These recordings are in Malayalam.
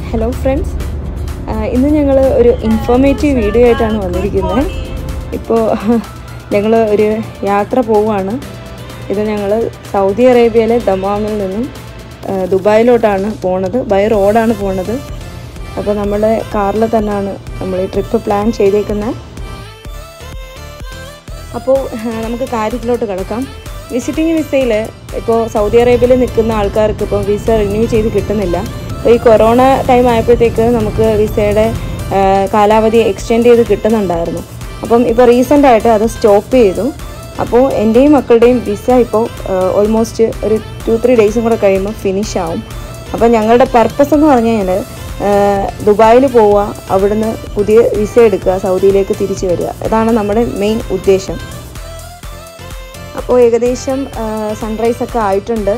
ഹലോ ഫ്രണ്ട്സ് ഇന്ന് ഞങ്ങൾ ഒരു ഇൻഫോർമേറ്റീവ് വീഡിയോ ആയിട്ടാണ് വന്നിരിക്കുന്നത് ഇപ്പോൾ ഞങ്ങൾ ഒരു യാത്ര പോവുകയാണ് ഇത് ഞങ്ങൾ സൗദി അറേബ്യയിലെ ദമാമിൽ നിന്നും ആ, ദുബായിലോട്ടാണ് പോണത് ബൈ റോഡാണ് പോണത് അപ്പോൾ നമ്മുടെ കാറിൽ തന്നെയാണ് നമ്മൾ ഈ ട്രിപ്പ് പ്ലാൻ ചെയ്തേക്കുന്നത് അപ്പോൾ നമുക്ക് കാര്യത്തിലോട്ട് കിടക്കാം വിസിറ്റിംഗ് വിസയിൽ ഇപ്പോൾ സൗദി അറേബ്യയിൽ നിൽക്കുന്ന ആൾക്കാർക്ക് ഇപ്പോൾ വിസ റിന്യൂ ചെയ്ത് കിട്ടുന്നില്ല അപ്പോൾ ഈ കൊറോണ ടൈം ആയപ്പോഴത്തേക്ക് നമുക്ക് വിസയുടെ ആ, കാലാവധി എക്സ്റ്റെൻഡ് ചെയ്ത് കിട്ടുന്നുണ്ടായിരുന്നു അപ്പം ഇപ്പോൾ റീസെൻ്റ് ആയിട്ട് അത് സ്റ്റോപ്പ് ചെയ്തു അപ്പോൾ എൻ്റെയും മക്കളുടെയും വിസ ഇപ്പോൾ ഓൾമോസ്റ്റ് ഒരു ടു ത്രീ ഡേയ്സും കൂടെ കഴിയുമ്പോൾ ഫിനിഷ് ആവും അപ്പോൾ ഞങ്ങളുടെ പർപ്പസ് എന്ന് പറഞ്ഞു കഴിഞ്ഞാൽ ദുബായിൽ പോവുക അവിടുന്ന് പുതിയ വിസ എടുക്കുക സൗദിയിലേക്ക് തിരിച്ചു വരിക ഇതാണ് നമ്മുടെ മെയിൻ ഉദ്ദേശം അപ്പോൾ ഏകദേശം സൺറൈസ് ഒക്കെ ആയിട്ടുണ്ട്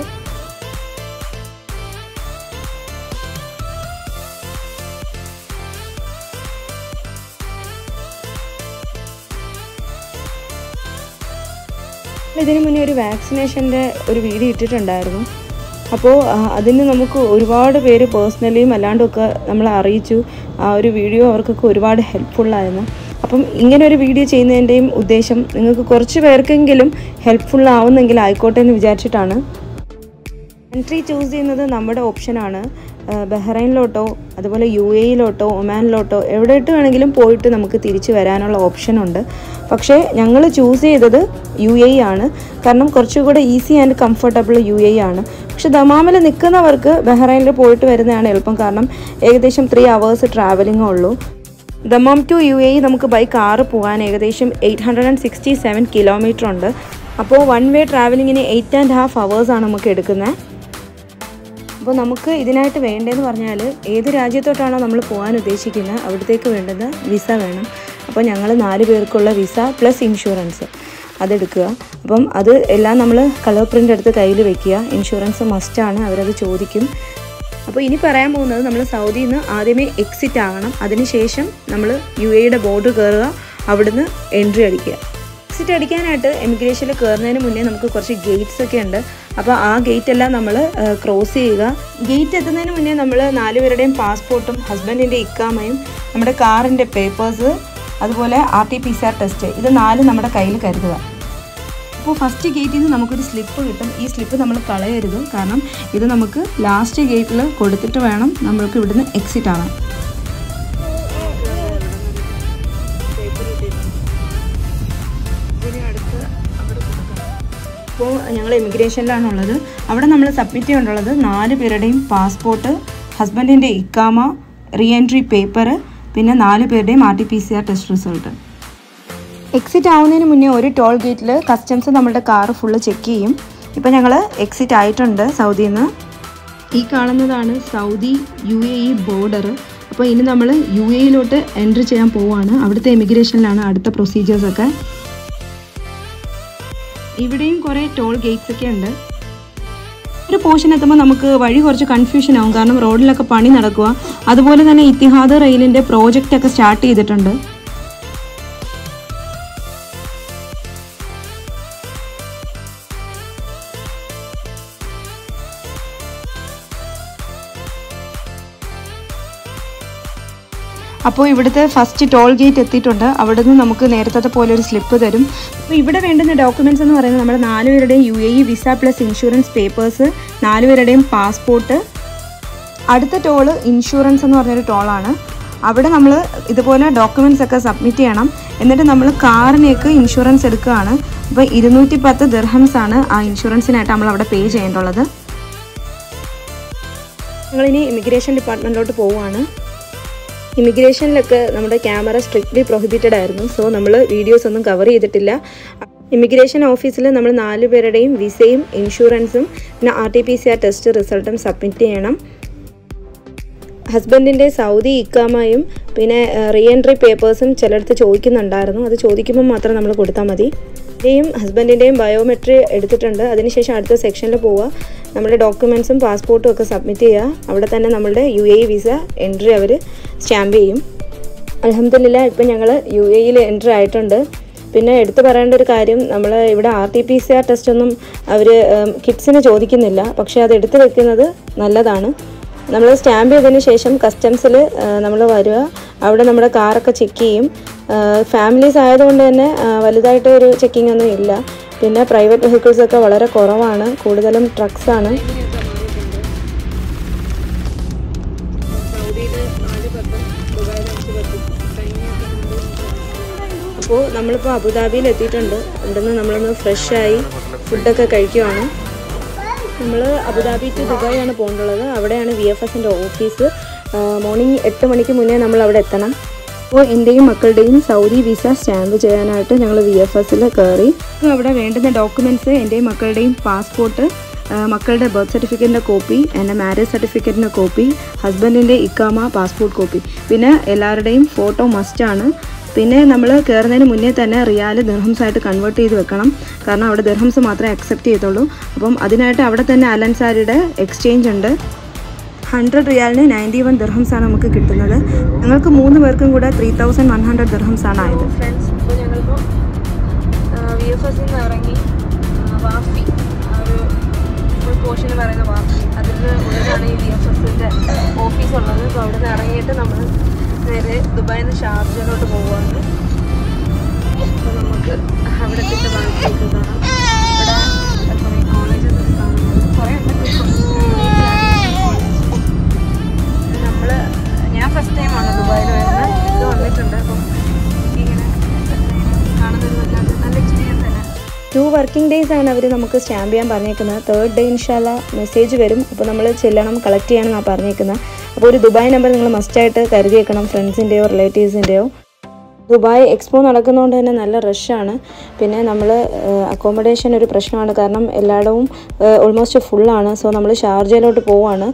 ഇതിനു മുന്നേ ഒരു വാക്സിനേഷൻ്റെ ഒരു വീഡിയോ ഇട്ടിട്ടുണ്ടായിരുന്നു അപ്പോൾ ആ, അതിന് നമുക്ക് ഒരുപാട് പേര് പേഴ്സണലിയും അല്ലാണ്ടുമൊക്കെ നമ്മളെ അറിയിച്ചു ആ ഒരു വീഡിയോ അവർക്കൊക്കെ ഒരുപാട് ഹെൽപ്ഫുള്ളായിരുന്നു അപ്പം ഇങ്ങനെ ഒരു വീഡിയോ ചെയ്യുന്നതിൻ്റെയും ഉദ്ദേശം നിങ്ങൾക്ക് കുറച്ച് പേർക്കെങ്കിലും ഹെൽപ്ഫുൾ ആവുന്നെങ്കിൽ ആയിക്കോട്ടെ എന്ന് വിചാരിച്ചിട്ടാണ് എൻട്രി ചൂസ് ചെയ്യുന്നത് നമ്മുടെ ഓപ്ഷനാണ് ആഹ് ബഹ്റൈനിലോട്ടോ അതുപോലെ യു എയിലോട്ടോ ഒമാനിലോട്ടോ എവിടെയിട്ട് വേണമെങ്കിലും പോയിട്ട് നമുക്ക് തിരിച്ചു വരാനുള്ള ഓപ്ഷനുണ്ട് പക്ഷേ ഞങ്ങൾ ചൂസ് ചെയ്തത് യു എ ആണ് കാരണം കുറച്ചുകൂടെ easy and comfortable U A ആണ് പക്ഷെ ദമാമിൽ നിൽക്കുന്നവർക്ക് ബഹ്റൈനിൽ പോയിട്ട് വരുന്നതാണ് എളുപ്പം കാരണം ഏകദേശം ത്രീ അവേഴ്സ് ട്രാവലിംഗേ ഉള്ളൂ ദമാം ടു യു എ നമുക്ക് ബൈ കാറ് പോകാൻ ഏകദേശം eight hundred and sixty seven kilometre ഉണ്ട് അപ്പോൾ വൺ വേ ട്രാവലിങ്ങിന് എയ്റ്റ് ആൻഡ് ഹാഫ് അവേഴ്സാണ് നമുക്ക് എടുക്കുന്നത് അപ്പോൾ നമുക്ക് ഇതിനായിട്ട് വേണ്ടതെന്ന് പറഞ്ഞാൽ ഏത് രാജ്യത്തോട്ടാണോ നമ്മൾ പോകാൻ ഉദ്ദേശിക്കുന്നത് അവിടത്തേക്ക് വേണ്ടത് വിസ വേണം അപ്പോൾ ഞങ്ങൾ നാല് പേർക്കുള്ള വിസ പ്ലസ് ഇൻഷുറൻസ് അതെടുക്കുക അപ്പം അത് എല്ലാം നമ്മൾ കളർ പ്രിൻ്റ് എടുത്ത് കയ്യിൽ വെക്കുക ഇൻഷുറൻസ് മസ്റ്റാണ് അവരത് ചോദിക്കും അപ്പോൾ ഇനി പറയാൻ പോകുന്നത് നമ്മൾ സൗദിയിൽ നിന്ന് ആദ്യമേ എക്സിറ്റ് ആകണം അതിനുശേഷം നമ്മൾ യു എയുടെ ബോർഡർ കയറുക അവിടുന്ന് എൻട്രി അടിക്കുക എക്സിറ്റ് അടിക്കാനായിട്ട് എമിഗ്രേഷനിൽ കയറുന്നതിന് മുന്നേ നമുക്ക് കുറച്ച് ഗേറ്റ്സ് ഒക്കെ ഉണ്ട് അപ്പോൾ ആ ഗേറ്റ് എല്ലാം നമ്മൾ ക്രോസ് ചെയ്യുക ഗേറ്റ് എത്തുന്നതിന് മുന്നേ നമ്മൾ നാലുപേരുടെയും പാസ്പോർട്ടും ഹസ്ബൻഡിൻ്റെ ഇക്കാമയും നമ്മുടെ കാറിൻ്റെ പേപ്പേഴ്സ് അതുപോലെ R T P C R test ഇത് നാലും നമ്മുടെ കയ്യിൽ കരുതുക അപ്പോൾ ഫസ്റ്റ് ഗേറ്റിൽ നിന്ന് നമുക്കൊരു സ്ലിപ്പ് കിട്ടും ഈ സ്ലിപ്പ് നമ്മൾ കളയരുത് കാരണം ഇത് നമുക്ക് ലാസ്റ്റ് ഗേറ്റിൽ കൊടുത്തിട്ട് വേണം നമ്മൾക്ക് ഇവിടുന്ന് എക്സിറ്റ് ആവാൻ ഇപ്പോൾ ഞങ്ങൾ ഇമിഗ്രേഷനിലാണുള്ളത് അവിടെ നമ്മൾ സബ്മിറ്റ് ചെയ്യാനുള്ളത് നാല് പേരുടെയും പാസ്പോർട്ട് ഹസ്ബൻഡിൻ്റെ ഇക്കാമ റീ എൻട്രി പേപ്പർ പിന്നെ നാല് പേരുടെയും R T P C R test result exit ആവുന്നതിന് മുന്നേ ഒരു ടോൾ ഗേറ്റിൽ കസ്റ്റംസ് നമ്മുടെ കാറ് ഫുള്ള് ചെക്ക് ചെയ്യും ഇപ്പോൾ ഞങ്ങൾ എക്സിറ്റ് ആയിട്ടുണ്ട് സൗദിയിൽ നിന്ന് ഈ കാണുന്നതാണ് Saudi U A E border അപ്പോൾ ഇനി നമ്മൾ യു എയിലോട്ട് എൻട്രി ചെയ്യാൻ പോവുകയാണ് അവിടുത്തെ ഇമിഗ്രേഷനിലാണ് അടുത്ത പ്രൊസീജിയേഴ്സൊക്കെ ഇവിടെയും കുറേ ടോൾ ഗേറ്റ്സ് ഒക്കെ ഉണ്ട് ഒരു പോർഷൻ എത്തുമ്പോൾ നമുക്ക് വഴി കുറച്ച് കൺഫ്യൂഷൻ ആവും കാരണം റോഡിലൊക്കെ പണി നടക്കുക അതുപോലെ തന്നെ ഇത്തിഹാദ് റെയിലിൻ്റെ പ്രോജക്റ്റ് ഒക്കെ സ്റ്റാർട്ട് ചെയ്തിട്ടുണ്ട് അപ്പോൾ ഇവിടുത്തെ ഫസ്റ്റ് ടോൾ ഗേറ്റ് എത്തിയിട്ടുണ്ട് അവിടെ നിന്ന് നമുക്ക് നേരത്തെ പോലെ ഒരു സ്ലിപ്പ് തരും അപ്പോൾ ഇവിടെ വേണ്ടുന്ന ഡോക്യുമെൻറ്റ്സ് എന്ന് പറയുന്നത് നമ്മുടെ നാലുപേരുടെയും U A E visa plus insurance papers നാലുപേരുടെയും പാസ്പോർട്ട് അടുത്ത ടോള് ഇൻഷുറൻസ് എന്ന് പറഞ്ഞൊരു ടോളാണ് അവിടെ നമ്മൾ ഇതുപോലെ ഡോക്യുമെൻറ്റ്സ് ഒക്കെ സബ്മിറ്റ് ചെയ്യണം എന്നിട്ട് നമ്മൾ കാറിനേക്ക് ഇൻഷുറൻസ് എടുക്കുകയാണ് അപ്പോൾ ഇരുന്നൂറ്റി പത്ത് ദിർഹംസ് ആണ് ആ ഇൻഷുറൻസിനായിട്ട് നമ്മൾ അവിടെ പേ ചെയ്യേണ്ടുള്ളത് ഞങ്ങളിനി ഇമിഗ്രേഷൻ ഡിപ്പാർട്ട്മെൻറ്റിലോട്ട് പോവുകയാണ് ഇമിഗ്രേഷനിലൊക്കെ നമ്മുടെ ക്യാമറ സ്ട്രിക്ട്ലി പ്രൊഹിബിറ്റഡ് ആയിരുന്നു സോ നമ്മൾ വീഡിയോസ് ഒന്നും കവർ ചെയ്തിട്ടില്ല ഇമിഗ്രേഷൻ ഓഫീസിൽ നമ്മൾ നാല് പേരുടെയും വിസയും ഇൻഷുറൻസും പിന്നെ R T P C R test റിസൾട്ടും സബ്മിറ്റ് ചെയ്യണം ഹസ്ബൻഡിൻ്റെ സൗദി ഇക്കാമയും പിന്നെ റീ എൻട്രി പേപ്പേഴ്സും ചിലയിടത്ത് ചോദിക്കുന്നുണ്ടായിരുന്നു അത് ചോദിക്കുമ്പോൾ മാത്രം നമ്മൾ കൊടുത്താൽ മതി എൻ്റെയും ഹസ്ബൻഡിൻ്റെയും ബയോമെട്രി എടുത്തിട്ടുണ്ട് അതിനുശേഷം അടുത്ത സെക്ഷനിൽ പോവുക നമ്മുടെ ഡോക്യുമെൻസും പാസ്പോർട്ടും ഒക്കെ സബ്മിറ്റ് ചെയ്യുക അവിടെ തന്നെ നമ്മളുടെ യു എ വിസ എൻട്രി അവർ സ്റ്റാമ്പ് ചെയ്യും അലഹമില്ല ഇപ്പം ഞങ്ങൾ യു എയിൽ എൻട്രി ആയിട്ടുണ്ട് പിന്നെ എടുത്തു പറയേണ്ട ഒരു കാര്യം നമ്മൾ ഇവിടെ R T P C R test ഒന്നും അവർ കിഡ്സിന് ചോദിക്കുന്നില്ല പക്ഷേ അത് എടുത്തു വെക്കുന്നത് നല്ലതാണ് നമ്മൾ സ്റ്റാമ്പ് ചെയ്തതിന് ശേഷം കസ്റ്റംസിൽ നമ്മൾ വരിക അവിടെ നമ്മുടെ കാറൊക്കെ ചെക്ക് ചെയ്യും ഫാമിലീസ് ആയതുകൊണ്ട് തന്നെ ആ, വലുതായിട്ട് ഒരു ചെക്കിംഗ് ഒന്നും ഇല്ല പിന്നെ പ്രൈവറ്റ് വെഹിക്കിൾസ് ഒക്കെ വളരെ കുറവാണ് കൂടുതലും ട്രക്സ് ആണ് അപ്പോൾ നമ്മളിപ്പോൾ അബുദാബിയിൽ എത്തിയിട്ടുണ്ട് ഇവിടുന്ന് നമ്മളൊന്ന് ഫ്രഷായി ഫുഡൊക്കെ കഴിക്കുവാണ് നമ്മൾ അബുദാബി ടു ദുബായ് ആണ് പോകേണ്ടുള്ളത് അവിടെയാണ് വി എഫ് എസിൻ്റെ ഓഫീസ് മോർണിംഗ് എട്ട് മണിക്ക് മുന്നേ നമ്മൾ അവിടെ എത്തണം അപ്പോൾ എൻ്റെയും മക്കളുടെയും സൗദി വിസ സ്റ്റാമ്പ് ചെയ്യാനായിട്ട് ഞങ്ങൾ വി എഫ് എസിൽ കയറി അവിടെ വേണ്ടുന്ന ഡോക്യുമെൻറ്റ്സ് എൻ്റെയും മക്കളുടെയും പാസ്പോർട്ട് മക്കളുടെ ബർത്ത് സർട്ടിഫിക്കറ്റിൻ്റെ കോപ്പി എൻ്റെ മാരേജ് സർട്ടിഫിക്കറ്റിൻ്റെ കോപ്പി ഹസ്ബൻഡിൻ്റെ ഇക്കാമ പാസ്പോർട്ട് കോപ്പി പിന്നെ എല്ലാവരുടെയും ഫോട്ടോ മസ്റ്റാണ് പിന്നെ നമ്മൾ കയറുന്നതിന് മുന്നേ തന്നെ റിയാൽ ദിർഹംസ് ആയിട്ട് കൺവേർട്ട് ചെയ്ത് വെക്കണം കാരണം അവിടെ ദിർഹംസ് മാത്രമേ അക്സെപ്റ്റ് ചെയ്തുള്ളൂ അപ്പം അതിനായിട്ട് അവിടെ തന്നെ അലൻസാരിയുടെ എക്സ്ചേഞ്ച് ഉണ്ട് ഹൺഡ്രഡ് റിയാലിന് നയൻറ്റി വൺ ദിർഹംസ് ആണ് നമുക്ക് കിട്ടുന്നത് ഞങ്ങൾക്ക് മൂന്ന് പേർക്കും കൂടെ three thousand one hundred dirhams ആണ് ആയത് ഫ്രണ്ട്സ് ഇപ്പോൾ ഞങ്ങളിപ്പോൾ വി എഫ് എസിൽ നിന്ന് ഇറങ്ങി വാഫി ആ ഒരു ഫുൾ പോർഷൻ പറയുന്ന വാഫി അതിൽ ഉള്ളിലാണ് ഈ വി എഫ് എസിൻ്റെ ഓഫീസ് ഉള്ളത് അപ്പോൾ അവിടെ നിന്ന് ഇറങ്ങിയിട്ട് നമ്മൾ നേരെ ദുബായിൽ നിന്ന് ഷാർജയിലോട്ട് പോവുകയാണ് അപ്പോൾ നമുക്ക് അവിടെ എത്തിയിട്ട് ബാക്കിയൊക്കെ കാണാം ഇവിടെ കുറേ കോളേജസ് ഒക്കെ കാണുന്നുണ്ട് കുറേ ഉണ്ട് നമ്മൾ ഞാൻ ഫസ്റ്റ് ടൈമാണ് ദുബായിൽ വരുന്നത് ഇത് വന്നിട്ടുണ്ട് അപ്പം എനിക്കിങ്ങനെ കാണുന്നൊരു വല്ലാത്ത നല്ല എക്സ്പീരിയൻസ് തന്നെ ടു വർക്കിംഗ് ഡേയ്സ് ആണ് അവർ നമുക്ക് സ്റ്റാമ്പ് ചെയ്യാൻ പറഞ്ഞേക്കുന്നത് തേർഡ് ഡേ ഇൻഷാല്ല മെസ്സേജ് വരും അപ്പോൾ നമ്മൾ ചെല്ലണം കളക്ട് ചെയ്യണമെന്നാണ് പറഞ്ഞേക്കുന്നത് അപ്പോൾ ഒരു ദുബായ് നമ്പർ നിങ്ങൾ മസ്റ്റായിട്ട് കരുതി വെക്കണം ഫ്രണ്ട്സിൻ്റെയോ റിലേറ്റീവ്സിൻ്റെയോ ദുബായ് എക്സ്പോ നടക്കുന്നതുകൊണ്ട് തന്നെ നല്ല റഷാണ് പിന്നെ നമ്മൾ അക്കോമഡേഷൻ ഒരു പ്രശ്നമാണ് കാരണം എല്ലായിടവും ഓൾമോസ്റ്റ് ഫുള്ളാണ് സോ നമ്മൾ ഷാർജയിലോട്ട് പോവാണ്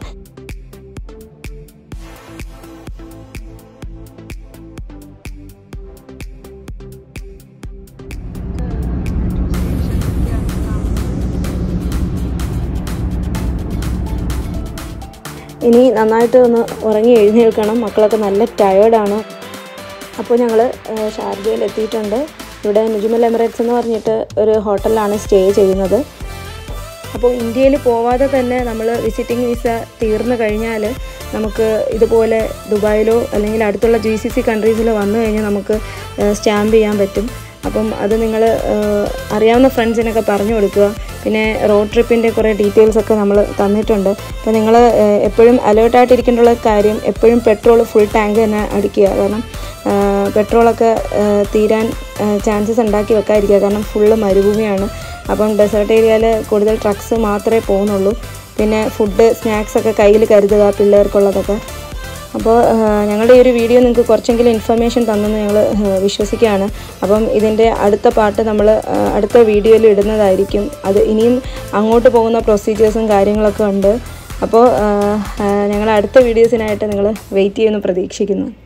ഇനി നന്നായിട്ട് ഒന്ന് ഉറങ്ങി എഴുന്നേൽക്കണം മക്കളൊക്കെ നല്ല ടയേർഡാണ് അപ്പോൾ ഞങ്ങൾ ഷാർജയിൽ എത്തിയിട്ടുണ്ട് ഇവിടെ നുജുമൽ എമിറേറ്റ്സ് എന്ന് പറഞ്ഞിട്ട് ഒരു ഹോട്ടലിലാണ് സ്റ്റേ ചെയ്യുന്നത് അപ്പോൾ ഇന്ത്യയിൽ പോവാതെ തന്നെ നമ്മൾ വിസിറ്റിംഗ് വിസ തീർന്നു കഴിഞ്ഞാൽ നമുക്ക് ഇതുപോലെ ദുബായിലോ അല്ലെങ്കിൽ അടുത്തുള്ള ജി സി സി കൺട്രീസിലോ വന്നു കഴിഞ്ഞാൽ നമുക്ക് സ്റ്റാമ്പ് ചെയ്യാൻ പറ്റും അപ്പം അത് നിങ്ങൾ അറിയാവുന്ന ഫ്രണ്ട്സിനൊക്കെ പറഞ്ഞു കൊടുക്കുക പിന്നെ റോഡ് ട്രിപ്പിൻ്റെ കുറേ ഡീറ്റെയിൽസ് ഒക്കെ നമ്മൾ തന്നിട്ടുണ്ട് അപ്പോൾ നിങ്ങൾ എപ്പോഴും അലേർട്ടായിട്ടിരിക്കേണ്ടുള്ള കാര്യം എപ്പോഴും പെട്രോൾ ഫുൾ ടാങ്ക് തന്നെ അടിക്കുക കാരണം പെട്രോളൊക്കെ തീരാൻ ചാൻസസ് ഉണ്ടാക്കി വെക്കാതിരിക്കുക കാരണം ഫുള്ള് മരുഭൂമിയാണ് അപ്പം ഡെസേർട്ട് ഏരിയയിൽ കൂടുതൽ ട്രക്സ് മാത്രമേ പോകുന്നുള്ളൂ പിന്നെ ഫുഡ് സ്നാക്സ് ഒക്കെ കയ്യിൽ കരുതുക പിള്ളേർക്കുള്ളതൊക്കെ അപ്പോൾ ഞങ്ങളുടെ ഈ ഒരു വീഡിയോ നിങ്ങൾക്ക് കുറച്ചെങ്കിലും ഇൻഫർമേഷൻ തന്നെന്ന് ഞങ്ങൾ വിശ്വസിക്കുകയാണ് അപ്പം ഇതിൻ്റെ അടുത്ത പാർട്ട് നമ്മൾ അടുത്ത വീഡിയോയിൽ ഇടുന്നതായിരിക്കും അത് ഇനിയും അങ്ങോട്ട് പോകുന്ന പ്രൊസീജിയേഴ്സും കാര്യങ്ങളൊക്കെ ഉണ്ട് അപ്പോൾ ഞങ്ങൾ അടുത്ത വീഡിയോസിനായിട്ട് നിങ്ങൾ വെയിറ്റ് ചെയ്യുമെന്ന് പ്രതീക്ഷിക്കുന്നു